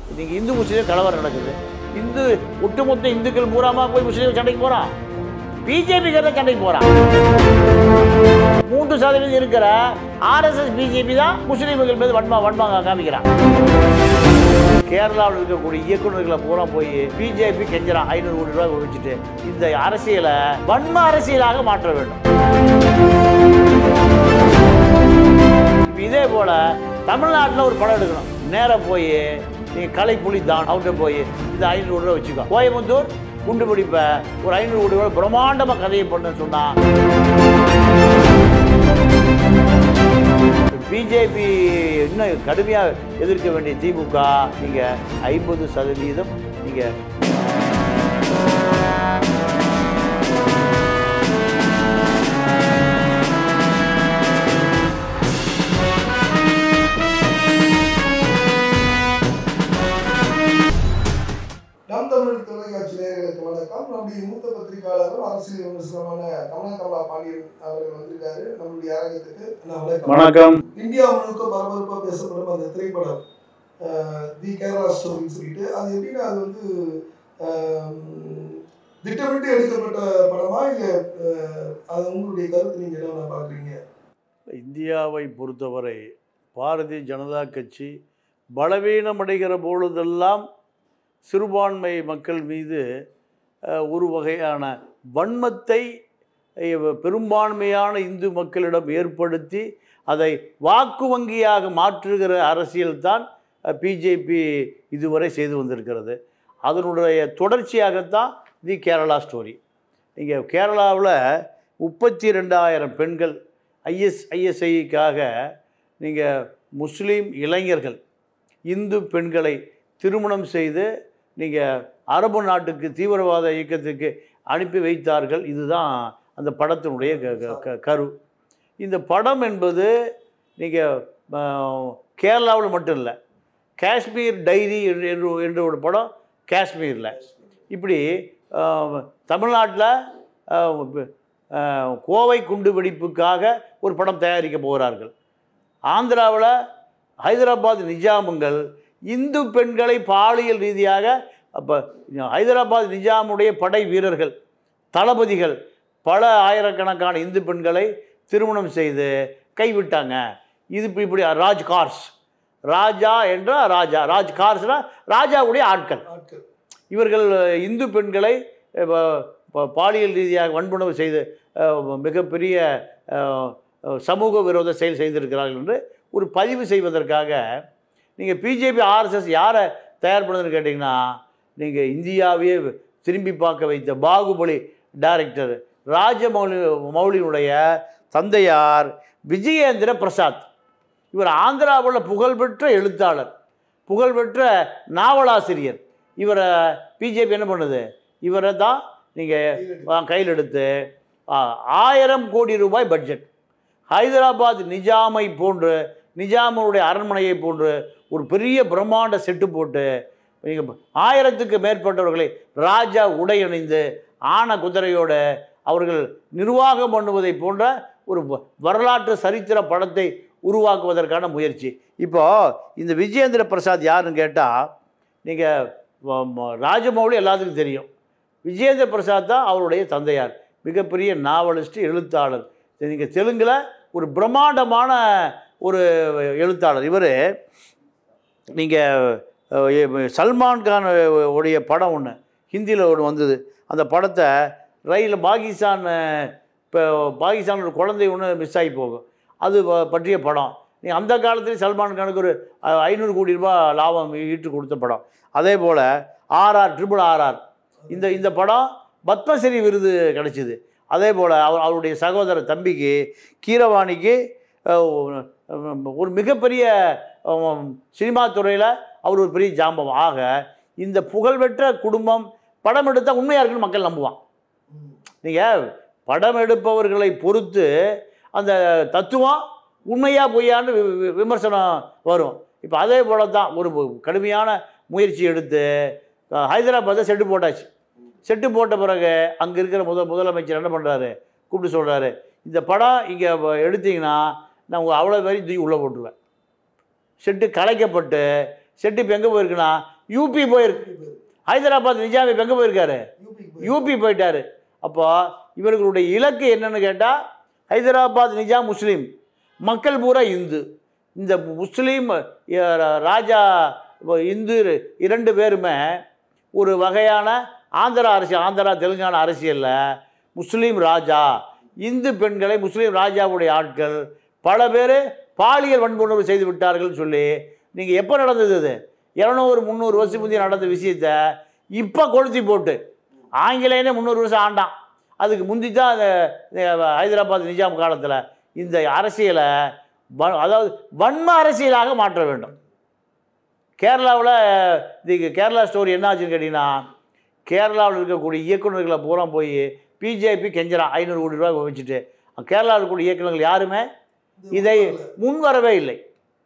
இன்னைக்கு இந்து முஸ்லீம் கலவரம் நடக்குது இந்து ஒட்டுமொத்த இந்துக்கள் பூராமா போய் முஸ்லீம் சண்டைக்கு போகிறான் பிஜேபிக்கார சண்டைக்கு போகிறான் மூன்று சதவீதம் இருக்கிற ஆர்எஸ்எஸ் பிஜேபி தான் முஸ்லீம்கள் மீது வன்மா வன்மாக காமிக்கிறான் கேரளாவில் இருக்கக்கூடிய இயக்குநர்களை பூரா போய் பிஜேபி கெஞ்சுறான் ஐநூறு கோடி ரூபாய் ஒழிச்சிட்டு இந்த அரசியலை வன்ம அரசியலாக மாற்ற வேண்டும் இப்ப இதே போல தமிழ்நாட்டில் ஒரு படம் எடுக்கணும் நேராக போய் நீங்கள் கலைப்புலி தான் அவர்கிட்ட போய் இந்த ஐநூறு ரூபா வச்சுக்கோ கோயம்புத்தூர் குண்டு பிடிப்ப ஒரு ஐநூறு கோடி ரூபாய் பிரம்மாண்டமாக கதையை பண்ணுன்னு சொன்னா பிஜேபி இன்னும் கடுமையாக எதிர்க்க வேண்டிய திமுக நீங்கள் ஐம்பது சதவீதம் நீங்கள் நம் தமிழ் தொலைக்காட்சி நேயர்களுக்கு வணக்கம் நம்முடைய மூத்த பத்திரிகையாளரும் அரசியல் விமர்சனமான கமல கமலா பாண்டியன் அவர்கள் வந்திருக்காரு நம்மளுடைய அரங்கத்துக்கு அண்ணா, வணக்கம் வணக்கம் இந்தியா முழுக்க பரபரப்பா பேசப்படும் அந்த திரைப்படம் அஹ், தி கேரளா ஸ்டோரின்னு சொல்லிட்டு அது எப்படின்னா அது வந்து அஹ், திட்டமிட்டு எடுக்கப்பட்ட படமா இல்ல அஹ், அது உங்களுடைய கருத்து நீங்க என்ன பாக்குறீங்க இந்தியாவை பொறுத்தவரை பாரதிய ஜனதா கட்சி பலவீனமடைகிற பொழுதெல்லாம் சிறுபான்மை மக்கள் மீது அஹ், ஒரு வகையான வன்மத்தை அஹ், பெரும்பான்மையான இந்து மக்களிடம் ஏற்படுத்தி அதை வாக்கு வங்கியாக மாற்றுகிற அரசியல்தான் பிஜேபி இதுவரை செய்து வந்திருக்கிறது அதனுடைய தொடர்ச்சியாகத்தான் தி கேரளா ஸ்டோரி இங்கே கேரளாவில் முப்பத்தி ரெண்டாயிரம் பெண்கள் ஐஎஸ் ஐஎஸ்ஐக்காக நீங்கள் முஸ்லீம் இளைஞர்கள் இந்து பெண்களை திருமணம் செய்து நீங்கள் அரபு நாட்டுக்கு தீவிரவாத இயக்கத்துக்கு அனுப்பி வைத்தார்கள் இதுதான் அந்த படத்தினுடைய க- க- க- கரு இந்த படம் என்பது நீங்கள் கேரளாவில் மட்டும் இல்லை காஷ்மீர் டைரி என்று என்று என்ற ஒரு படம் காஷ்மீரில் இப்படி தமிழ்நாட்டில் கோவை குண்டு வெடிப்புக்காக ஒரு படம் தயாரிக்க போகிறார்கள் ஆந்திராவில் ஹைதராபாத் நிஜாமுங்கள் இந்து பெண்களை பாலியல் ரீதியாக அப்போ ஹைதராபாத் நிஜாமுடைய படை வீரர்கள் தளபதிகள் பல ஆயிரக்கணக்கான இந்து பெண்களை திருமணம் செய்து கைவிட்டாங்க இது இப்படி இப்படி ராஜ் கார்ஸ் ராஜா என்ற ராஜா ராஜ் கார்ஸ்னா ராஜாவுடைய ஆட்கள் ஆட்கள் இவர்கள் இந்து பெண்களை அஹ், ப- ப- பாலியல் ரீதியாக வன்புணர்வு செய்து அஹ், மிகப்பெரிய அஹ், அஹ், சமூக விரோத செயல் செய்திருக்கிறார்கள் என்று ஒரு பதிவு செய்வதற்காக நீங்கள் பிஜேபி ஆர்எஸ்எஸ் யாரை தயார் பண்ணுதுன்னு கேட்டிங்கன்னா நீங்கள் இந்தியாவையே திரும்பி பார்க்க வைத்த பாகுபலி டைரக்டர் ராஜமௌலி மௌலியினுடைய தந்தையார் விஜயேந்திர பிரசாத் இவர் ஆந்திராவில் புகழ்பெற்ற எழுத்தாளர் புகழ்பெற்ற நாவலாசிரியர் இவரை பிஜேபி என்ன பண்ணுது இவரை தான் நீங்கள் கையில் எடுத்து ஆ, ஆயிரம் கோடி ரூபாய் பட்ஜெட் ஹைதராபாத் நிஜாமை போன்று நிஜாமுடைய அரண்மனையை போன்று ஒரு பெரிய பிரம்மாண்ட செட்டு போட்டு நீங்க ஆயிரத்துக்கு மேற்பட்டவர்களை ராஜா உடை அணிந்து ஆன குதிரையோட அவர்கள் நிர்வாகம் பண்ணுவதை போன்ற ஒரு வ- வரலாற்று சரித்திர படத்தை உருவாக்குவதற்கான முயற்சி இப்போ இந்த விஜயேந்திர பிரசாத் யாருன்னு கேட்டால் நீங்கள் ராஜமௌலி எல்லாத்துக்கும் தெரியும் விஜயேந்திர பிரசாத் தான் அவருடைய தந்தையார் மிகப்பெரிய நாவலிஸ்ட் எழுத்தாளர் நீங்கள் தெலுங்கில் ஒரு பிரம்மாண்டமான ஒரு எழுத்தாளர் இவர் நீங்கள் சல்மான் கான் உடைய படம் ஒன்று ஹிந்தியில் ஒன்று வந்தது அந்த படத்தை ரயிலில் பாகிஸ்தான் இப்போ பாகிஸ்தான் ஒரு குழந்தை ஒன்று மிஸ் ஆகி போகும் அது ப- பற்றிய படம் நீ அந்த காலத்துலேயும் சல்மான் கானுக்கு ஒரு அஹ், ஐநூறு கோடி ரூபாய் லாபம் ஈட்டு கொடுத்த படம் அதே போல் ஆர்ஆர் ட்ரிபிள் ஆர்ஆர் இந்த இந்த படம் பத்மஸ்ரீ விருது கிடைச்சிது அதே போல் அவர் அவருடைய சகோதரர் தம்பிக்கு கீரவாணிக்கு அஹ், ஒரு மிகப்பெரிய அஹ், சினிமா துறையில் அவர் ஒரு பெரிய ஜாம்பம் ஆக இந்த புகழ்பெற்ற குடும்பம் படம் எடுத்தால் உண்மையாக இருக்குன்னு மக்கள் நம்புவான் நீங்கள் படம் எடுப்பவர்களை பொறுத்து அந்த தத்துவம் உண்மையா பொய்யான்னு வி- வி- விமர்சனம் வரும் இப்போ அதே போல தான் ஒரு மு- கடுமையான முயற்சி எடுத்து அஹ், ஹைதராபாத்தை செட்டு போட்டாச்சு செட்டு போட்ட பிறகு அங்கே இருக்கிற முத முதலமைச்சர் என்ன பண்ணுறாரு கூப்பிட்டு சொல்கிறாரு இந்த படம் இங்கே எடுத்தீங்கன்னா நான் உங்க அவ்வளோ பேரையும் தூக்கி உள்ளே போட்டுருவேன் செட்டு கலைக்கப்பட்டு செட்டு இப்போ எங்கே போயிருக்குன்னா யூபி போயிருக்கு ஹைதராபாத் நிஜாம் இப்போ எங்கே போயிருக்காரு யூபி போயிட்டாரு அப்போ இவர்களுடைய இலக்கு என்னன்னு கேட்டால் ஹைதராபாத் நிஜாம் முஸ்லீம் மக்கள் பூரா இந்து இந்த முஸ்லீம் அஹ், ராஜா இந்து இரண்டு பேருமே ஒரு வகையான ஆந்திரா அரசியல் ஆந்திரா தெலுங்கானா அரசியலில் முஸ்லீம் ராஜா இந்து பெண்களை முஸ்லீம் ராஜாவுடைய ஆட்கள் பல பேர் பாலியல் வன்புணர்வு செய்து விட்டார்கள்னு சொல்லி நீங்கள் எப்போ நடந்தது இது இரநூறு முந்நூறு வருஷம் முந்தைய நடந்த விஷயத்த இப்போ கொளுத்தி போட்டு ஆங்கிலேயனே முந்நூறு வருஷம் ஆண்டான் அதுக்கு முந்தி தான் அந்த இந்த ஹைதராபாத் நிஜாம் காலத்தில் இந்த அரசியலை வ- அதாவது வன்ம அரசியலாக மாற்ற வேண்டும் கேரளாவில் இது கேரளா ஸ்டோரி என்ன ஆச்சுன்னு கேட்டிங்கன்னா கேரளாவில் இருக்கக்கூடிய இயக்குநர்களை பூரா போய் பிஜேபி கெஞ்சரா ஐநூறு கோடி ரூபாய் வச்சுட்டு கேரளாவில் இருக்கக்கூடிய இயக்குநர்கள் யாருமே இதை முன் வரவே இல்லை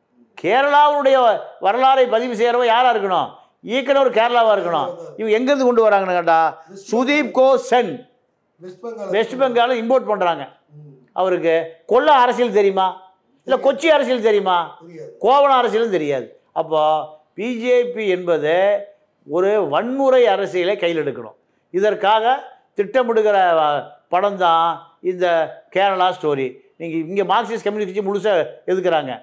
கேரளாவுடைய வரலாறை பதிவு செய்கிறவன் யாராக இருக்கணும் இயக்குனர் கேரளாவாக இருக்கணும் இவங்க எங்கேருந்து கொண்டு வராங்கன்னு கேட்டால் சுதீப் கோ சென் வெஸ்ட் பெங்கால் வெஸ்ட் பெங்காலை இம்போர்ட் பண்ணுறாங்க அவருக்கு கொல்ல அரசியல் தெரியுமா இல்லை கொச்சி அரசியல் தெரியுமா தெரியாது கோவண அரசியலும் தெரியாது அப்போ பிஜேபி என்பது ஒரு வன்முறை அரசியலை கையில் எடுக்கணும் இதற்காக திட்டமிடுகிற படம் தான் இந்த கேரளா ஸ்டோரி நீங்கள் இங்கே மார்க்சிஸ்ட் கம்யூனிஸ்ட் கட்சி முழுசாக எதுக்குறாங்க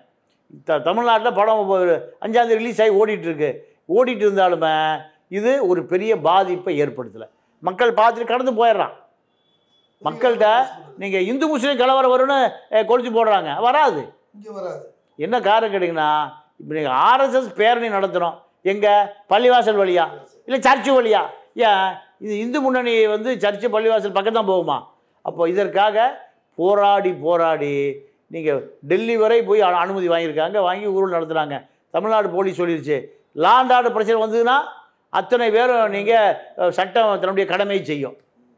த தமிழ்நாட்டில் படம் ஒரு அஞ்சாந்தேதி ரிலீஸ் ஆகி ஓடிட்டு இருக்கு ஓடிட்டு இருந்தாலுமே இது ஒரு பெரிய பாதிப்பை ஏற்படுத்தலை மக்கள் பார்த்துட்டு கடந்து போயிடுறான் மக்கள்கிட்ட நீங்கள் இந்து முஸ்லீம் கலவரம் வரும்னு அஹ், கொளுத்தி போடுறாங்க வராது இங்க வராது என்ன காரணம் கேட்டிங்கன்னா இப்போ நீங்கள் ஆர்எஸ்எஸ் பேரணி நடத்துகிறோம் எங்கே பள்ளிவாசல் வழியா இல்லை சர்ச்சு வழியா ஏன் இது இந்து முன்னணி வந்து சர்ச்சு பள்ளிவாசல் பக்கம் தான் போகுமா அப்போ இதற்காக போராடி போராடி நீங்கள் டெல்லி வரை போய் அனு- அனுமதி வாங்கியிருக்காங்க வாங்கி ஊரில் நடத்துகிறாங்க தமிழ்நாடு போலீஸ் சொல்லிருச்சு லாண்ட் ஆர்டர் பிரச்சனை வந்ததுன்னா அத்தனை பேரும் நீங்கள் சட்டம் தன்னுடைய கடமையை செய்யும்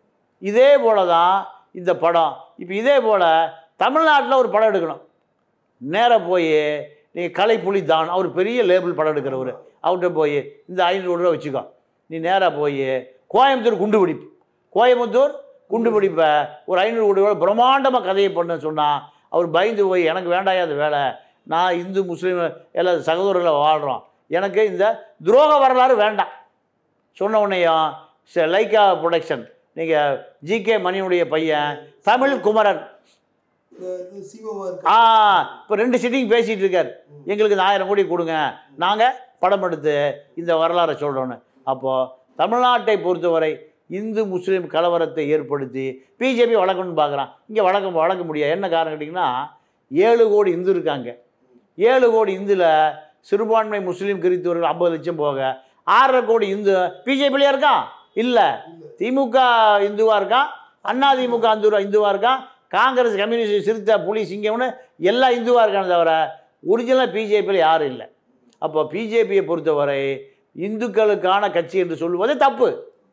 இதே போல தான் இந்த படம் இப்போ இதே போல் தமிழ்நாட்டில் ஒரு படம் எடுக்கணும் நேராக போய் நீங்கள் கலைப்புலி தான் அவர் பெரிய லேபிள் படம் எடுக்கிறவர் அவர்கிட்ட போய் இந்த ஐநூறு ரூபா வச்சுக்கோ நீ நேராக போய் கோயம்புத்தூர் குண்டுபிடிப்பு கோயம்புத்தூர் குண்டுபிடிப்பை ஒரு ஐநூறு கோடி ரூபா பிரம்மாண்டமாக கதையை பண்ண சொன்னால் அவர் பயந்து போய் எனக்கு வேண்டாயா அந்த வேலை நான் இந்து முஸ்லீம் எல்லாம் சகோதரர்களை வாழ்கிறோம் எனக்கு இந்த துரோக வரலாறு வேண்டாம் சொன்ன உடனேயும் ச- லைக்கா ப்ரொடக்ஷன் நீங்கள் ஜிகே மணியுடைய பையன் தமிழ் குமரன் இந்த இது சிஓவா ஆ இருக்கு இப்போ ரெண்டு சிட்டிங் பேசிகிட்டு இருக்கார் எங்களுக்கு இந்த ஆயிரம் கோடி கொடுங்க நாங்கள் படம் எடுத்து இந்த வரலாறை சொல்கிறோன்னு அப்போது தமிழ்நாட்டை பொறுத்தவரை இந்து முஸ்லீம் கலவரத்தை ஏற்படுத்தி பிஜேபி வளர்க்கணும்னு பார்க்குறான் இங்கே வளர்க்க வளர்க்க முடியாது என்ன காரணம் கேட்டிங்கன்னா ஏழு கோடி இந்து இருக்காங்க ஏழு கோடி இந்துல சிறுபான்மை முஸ்லீம் கிறிஸ்தவர்கள் ஐம்பது லட்சம் போக ஆறரை கோடி இந்து பிஜேபிலையா இருக்கான் இல்லை திமுக இந்துவாக இருக்கான் அண்ணா திமுக இந்து இந்துவாக இருக்கான் காங்கிரஸ் கம்யூனிஸ்ட் சிறுத்தை புலி சிங்கம்னு எல்லாம் இந்துவாக இருக்கானே தவிர ஒரிஜினல் பிஜேபியில் யாரும் இல்லை அப்போ பிஜேபியை பொறுத்தவரை இந்துக்களுக்கான கட்சி என்று சொல்லுவது தப்பு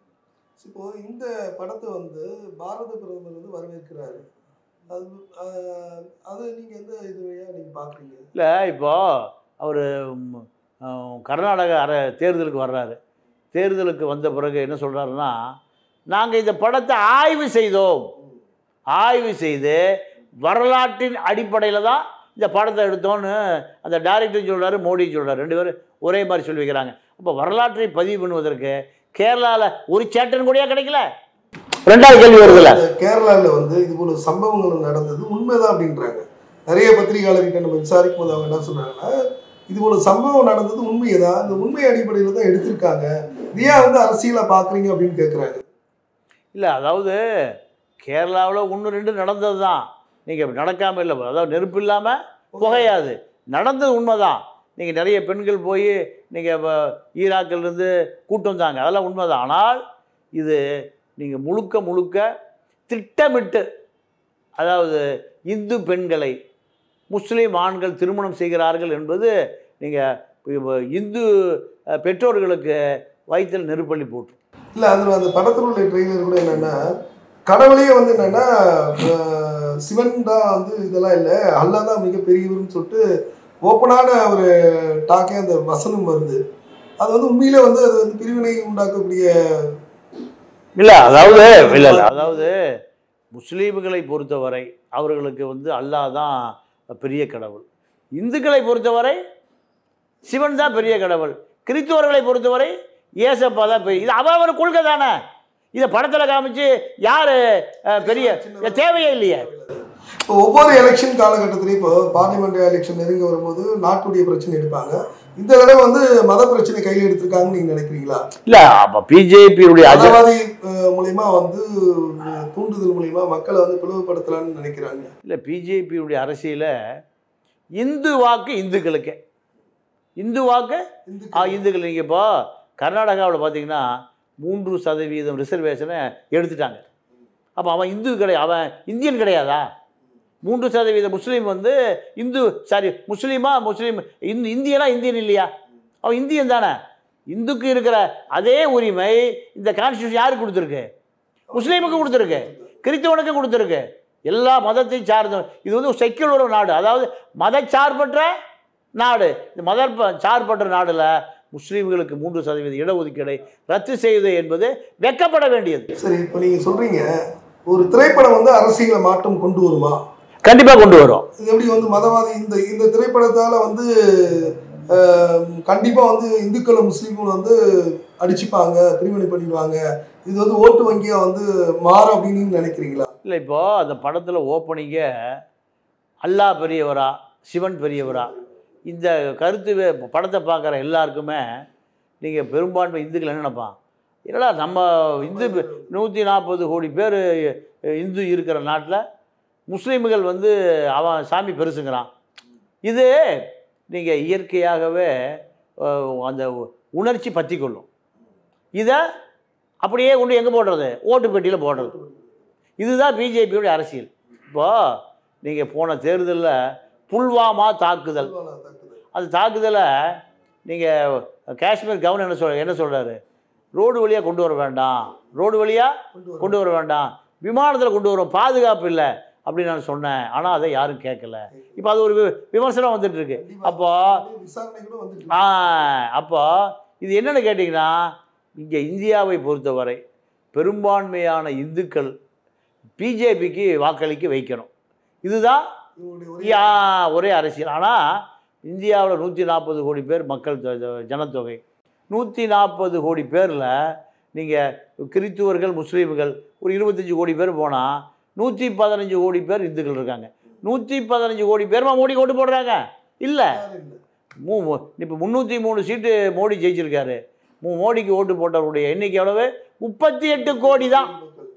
இப்போ இந்த படத்தை வந்து பாரத பிரதமர் வந்து வரவேற்கிறாரு அது ஆஹ், அது நீங்க எந்த இது வழியா நீங்க பாக்குறீங்க இல்லை இப்போ அவர் கர்நாடக அர தேர்தலுக்கு வர்றாரு தேர்தலுக்கு வந்த பிறகு என்ன சொல்கிறாருன்னா நாங்கள் இந்த படத்தை ஆய்வு செய்தோம் ஆய்வு செய்து வரலாற்றின் அடிப்படையில் தான் இந்த படத்தை எடுத்தோன்னு அந்த டைரக்டர் சொல்கிறாரு மோடி சொல்கிறாரு ரெண்டு பேரும் ஒரே மாதிரி சொல்லி வைக்கிறாங்க அப்போ வரலாற்றை பதிவு பண்ணுவதற்கு கேரளாவில் ஒரு சேட்டன் கூடயா கிடைக்கல ரெண்டாவது கேள்வி வருதுல்ல இந்த கேரளால வந்து இது போல சம்பவங்கள் நடந்தது உண்மைதான் அப்படின்றாங்க நிறைய பத்திரிகையாளர்கிட்ட நம்ம விசாரிக்கும் போது அவங்க என்ன சொல்றாங்கன்னா இது போல சம்பவம் நடந்தது உண்மையதான் இந்த உண்மை அடிப்படையில தான் எடுத்திருக்காங்க இது ஏன் வந்து அரசியலா பாக்குறீங்க அப்படின்னு கேக்குறாங்க இல்லை அதாவது கேரளாவில் ஒன்று ரெண்டு நடந்தது தான் நீங்கள் நடக்காமல் இல்லை அதாவது நெருப்பு இல்லாமல் புகையாது நடந்தது உண்மைதான் நீங்கள் நிறைய பெண்கள் போய் நீங்கள் ஈராக்கிலிருந்து கூட்டு வந்தாங்க அதெல்லாம் உண்மைதான் ஆனால் இது நீங்கள் முழுக்க முழுக்க திட்டமிட்டு அதாவது இந்து பெண்களை முஸ்லீம் ஆண்கள் திருமணம் செய்கிறார்கள் என்பது நீங்கள் இந்து அஹ், பெற்றோர்களுக்கு வயிற்றில் நெருப்பள்ளி போட்டு இல்ல அதுல அந்த படத்துல உள்ள ட்ரெய்லர் கூட என்னன்னா கடவுளே வந்து என்னன்னா அஹ், சிவன் தான் வந்து இதெல்லாம் இல்ல அல்லா தான் மிகப்பெரியவர்னு சொல்லிட்டு ஓப்பனான ஒரு டாக்கே அந்த வசனம் வருது அது வந்து உண்மையிலே வந்து அது வந்து பிரிவினை உண்டாக்கக்கூடிய இல்லை அதாவது இல்லை இல்லை அதாவது முஸ்லீம்களை பொறுத்தவரை அவர்களுக்கு வந்து அல்லாஹ் தான் பெரிய கடவுள் இந்துக்களை பொறுத்தவரை சிவன் தான் பெரிய கடவுள் கிறிஸ்துவர்களை பொறுத்தவரை ஏசப்பா தான் பெரிய இது அவ அவர் கொள்கை தானே இதை படத்தில் காமிச்சு யார் பெரிய இது தேவையே இல்லையே இப்போ ஒவ்வொரு எலெக்ஷன் காலகட்டத்திலையும் இப்போ பார்லிமெண்ட் எலெக்ஷன் நெருங்க வரும்போது நாட்டுடைய பிரச்சனை எடுப்பாங்க இந்த தடவை வந்து மத பிரச்சனை கையில் எடுத்திருக்காங்கன்னு நீங்க நினைக்கிறீங்களா இல்லை அப்போ பிஜேபியுடைய அஜ மதவாதி அஹ், மூலியமா வந்து அஹ், தூண்டுதல் மூலியமா மக்களை வந்து பிளவுபடுத்தலாம்னு நினைக்கிறாங்க இல்லை பிஜேபியுடைய அரசியல இந்து வாக்கு இந்துக்களுக்கு இந்து வாக்கு ஆ இந்துக்கள் நீங்கள் இப்போ கர்நாடகாவில் பார்த்தீங்கன்னா மூன்று சதவீதம் ரிசர்வேஷனை எடுத்துட்டாங்க அப்போ அவன் இந்து கிடையாது அவன் இந்தியன் கிடையாதா மூன்று சதவீத முஸ்லீம் வந்து இந்து சாரி முஸ்லீமா முஸ்லீம் இந்து இந்தியனா இந்தியன் இல்லையா அவன் இந்தியன் தானே இந்துக்கு இருக்கிற அதே உரிமை இந்த கான்ஸ்டியூஷன் யாருக்கு கொடுத்துருக்கு முஸ்லீமுக்கு கொடுத்துருக்கு கிறிஸ்தவனுக்கு கொடுத்துருக்கு எல்லா மதத்தையும் சார்ந்த இது வந்து ஒரு செக்குலர் நாடு அதாவது மதச்சார்பற்ற நாடு இந்த மத சார்பற்ற நாடுல முஸ்லீம்களுக்கு மூன்று சதவீத இடஒதுக்கீடை ரத்து செய்வது என்பது வெக்கப்பட வேண்டியது சரி இப்போ நீங்க சொல்றீங்க ஒரு திரைப்படம் வந்து அரசியலை மாற்றம் கொண்டு வருமா கண்டிப்பாக கொண்டு வரும் இது எப்படி வந்து மதவாதி இந்த இந்த திரைப்படத்தால வந்து அஹ், கண்டிப்பா வந்து இந்துக்களும் முஸ்லீம்களும் வந்து அடிச்சுப்பாங்க பிரிவினை பண்ணிடுவாங்க இது வந்து ஓட்டு வங்கியா வந்து மாறும் அப்படின்னு நீங்க நினைக்கிறீங்களா இல்லை இப்போ அந்த படத்தில் ஓப்பனிங்க அல்லாஹ் பெரியவரா சிவன் பெரியவரா இந்த கருத்து வே- படத்தை பார்க்குற எல்லாருக்குமே நீங்கள் பெரும்பான்மை இந்துக்கள் என்ன நினைப்பான் என்னடா நம்ம இந்து நூற்றி நாற்பது கோடி பேர் இந்து இருக்கிற நாட்டில் முஸ்லீம்கள் வந்து அவன் சாமி பெருசுங்கிறான் இது நீங்கள் இயற்கையாகவே அஹ், அந்த உணர்ச்சி பற்றி கொள்ளும் இதை அப்படியே கொண்டு எங்கே போடுறது ஓட்டு பெட்டியில் போடுறது இதுதான் பிஜேபியோட அரசியல் இப்போ நீங்கள் போன தேர்தலில் புல்வாமா தாக்குதல் அந்த தாக்குதலை நீங்கள் காஷ்மீர் கவர்னர் என்ன சொல் என்ன சொல்கிறாரு ரோடு வழியாக கொண்டு வர வேண்டாம் ரோடு வழியாக கொண்டு வர- கொண்டு வர வேண்டாம் விமானத்தில் கொண்டு வரோம் பாதுகாப்பு இல்லை அப்படின்னு நான் சொன்னேன் ஆனால் அதை யாரும் கேட்கல இப்போ அது ஒரு வி- விமர்சனம் வந்துட்டு இருக்கு கண்டிப்பா. அப்போ விசாரணை கூட வந்துட்டு ஆ அப்போ இது என்னன்னு கேட்டிங்கன்னா இங்கே இந்தியாவை பொறுத்தவரை பெரும்பான்மையான இந்துக்கள் பிஜேபிக்கு வாக்களிக்க வைக்கணும் இதுதான் இவங்களுடைய ஒரே யா ஒரே அரசியல் ஆனால் இந்தியாவில் நூற்றி நாற்பது கோடி பேர் மக்கள் தொ- தொ- ஜனத்தொகை நூற்றி நாற்பது கோடி பேரில் நீங்கள் கிறித்துவர்கள் முஸ்லீம்கள் ஒரு இருபத்தஞ்சி கோடி பேர் போனால் நூற்றி பதினஞ்சு கோடி பேர் இந்துக்கள் இருக்காங்க நூற்றி பதினஞ்சு கோடி பேருமா மோடி ஓட்டு போடுறாங்க இல்லை யாரும் இல்ல. மூ இப்போ முந்நூற்றி மூணு சீட்டு மோடி ஜெயிச்சிருக்காரு மூ மோடிக்கு ஓட்டு போட்டவருடைய எண்ணிக்கை எவ்வளவு முப்பத்தி எட்டு கோடி தான் மக்கள்.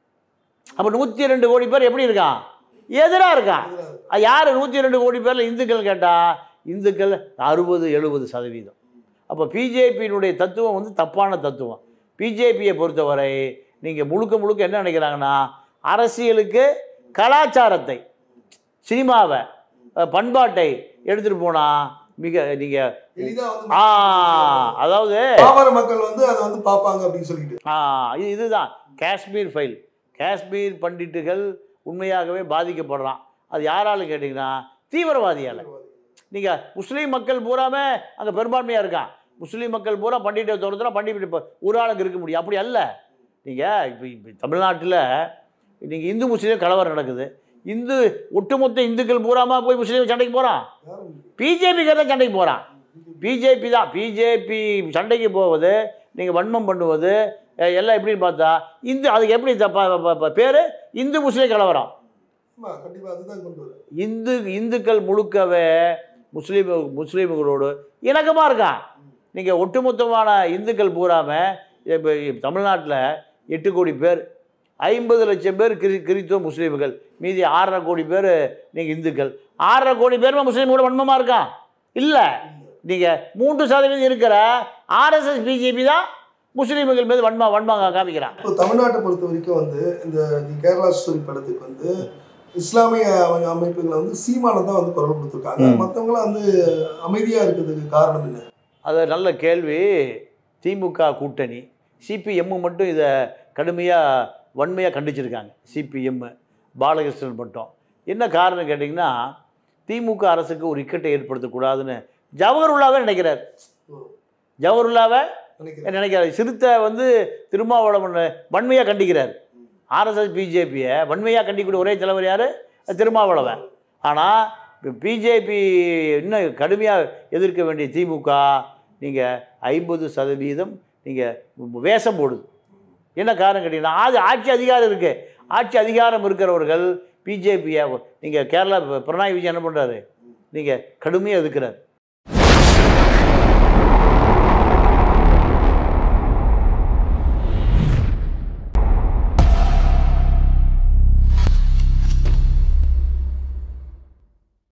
அப்போ நூற்றி ரெண்டு கோடி பேர் எப்படி இருக்கான் எதிராக இருக்கான் எதிராக. அது யார் நூற்றி ரெண்டு கோடி பேரில் இந்துக்கள் கேட்டால் இந்துக்கள் அறுபது எழுபது சதவீதம் அப்போ பிஜேபியினுடைய தத்துவம் வந்து தப்பான தத்துவம் பிஜேபியை பொறுத்தவரை நீங்கள் முழுக்க முழுக்க என்ன நினைக்கிறாங்கன்னா அரசியலுக்கு கலாச்சாரத்தை சினிமாவை அஹ், பண்பாட்டை எடுத்துகிட்டு போனால் மிக நீங்கள் எளிதா வந்து ஆ அதாவது பாமர மக்கள் வந்து அதை வந்து பார்ப்பாங்க அப்படின்னு சொல்லிட்டு ஆ இது இதுதான் காஷ்மீர் ஃபைல் காஷ்மீர் பண்டிட்டுகள் உண்மையாகவே பாதிக்கப்படுறான் அது யாராலும் கேட்டிங்கன்னா தீவிரவாதியால் நீங்கள் முஸ்லீம் மக்கள் பூராமே அங்கே பெரும்பான்மையாக இருக்கான் முஸ்லீம் மக்கள் பூரா பண்டிகை தோறதுனா பண்டிகை இப்போ ஒரு ஆளுக்கு இருக்க முடியும் அப்படி அல்ல நீங்கள் இப்போ இப்போ தமிழ்நாட்டில் நீங்கள் இந்து முஸ்லீம் கலவரம் நடக்குது இந்து ஒட்டுமொத்த இந்துக்கள் பூராமா போய் முஸ்லீம் சண்டைக்கு போகிறான் யாரும் பிஜேபிக்கார தான் சண்டைக்கு போகிறான் பிஜேபி தான் பிஜேபி சண்டைக்கு போவது நீங்கள் வன்மம் பண்ணுவது அஹ், எல்லாம் எப்படின்னு பார்த்தா இந்து அதுக்கு எப்படி பேர் இந்து முஸ்லீம் கலவரம் ஆமா கண்டிப்பா அதுதான் கொண்டு வரும் இந்து இந்துக்கள் முழுக்கவே முஸ்லீம் முஸ்லீம்களோடு இணக்கமாக இருக்கான் நீங்கள் ஒட்டுமொத்தமான இந்துக்கள் பூராமல் இப்போ தமிழ்நாட்டில் எட்டு கோடி பேர் ஐம்பது லட்சம் பேர் கிரி கிறித்துவ முஸ்லீம்கள் மீதி ஆறரை கோடி பேர் நீங்கள் இந்துக்கள் ஆறரை கோடி பேருமே முஸ்லீம்களோட வன்மமாக இருக்கான் இல்லை நீங்கள் மூன்று சதவீதம் இருக்கிற ஆர்எஸ்எஸ் பிஜேபி தான் முஸ்லீம்கள் மீது வன்மா வன்மம் காமிக்கிறான் இப்போ தமிழ்நாட்டை பொறுத்த வரைக்கும் வந்து இந்த தி கேரளா ஸ்டோரி படத்துக்கு வந்து இஸ்லாமிய அமை- அமைப்புகளை வந்து சீமானை தான் வந்து குரல் கொடுத்துருக்காங்க ம். மற்றவங்களாம் வந்து அமைதியா இருக்கிறதுக்கு காரணம் என்ன அது நல்ல கேள்வி திமுக கூட்டணி சிபிஎம்மு மட்டும் இதை கடுமையாக வன்மையாக கண்டிச்சிருக்காங்க சிபிஎம் பாலகிருஷ்ணன் மட்டும் என்ன காரணம் கேட்டிங்கன்னா திமுக அரசுக்கு ஒரு இக்கட்டை ஏற்படுத்தக்கூடாதுன்னு ஜவஹர்லாவே நினைக்கிறார் ஜவஹர்லாவை நினைக்கிறேன் நினைக்கிறார் சிறுத்தை வந்து திருமாவளவன் வன்மையாக கண்டிக்கிறார் ஆர்எஸ்எஸ் பிஜேபியை வன்மையாக கண்டிக்கக்கூடிய ஒரே தலைவர் யார் திருமாவளவன் ஆனால் பிஜேபி இன்னும் கடுமையாக எதிர்க்க வேண்டிய திமுக நீங்கள் ஐம்பது சதவீதம் நீங்கள் வேஷம் போடுது என்ன காரணம் கேட்டிங்கன்னா அது ஆட்சி அதிகாரம் இருக்குது ஆட்சி அதிகாரம் இருக்கிறவர்கள் பிஜேபியை நீங்கள் கேரளா பினராயி விஜயன் என்ன பண்ணுறாரு நீங்கள் கடுமையாக எதிர்க்கிறார்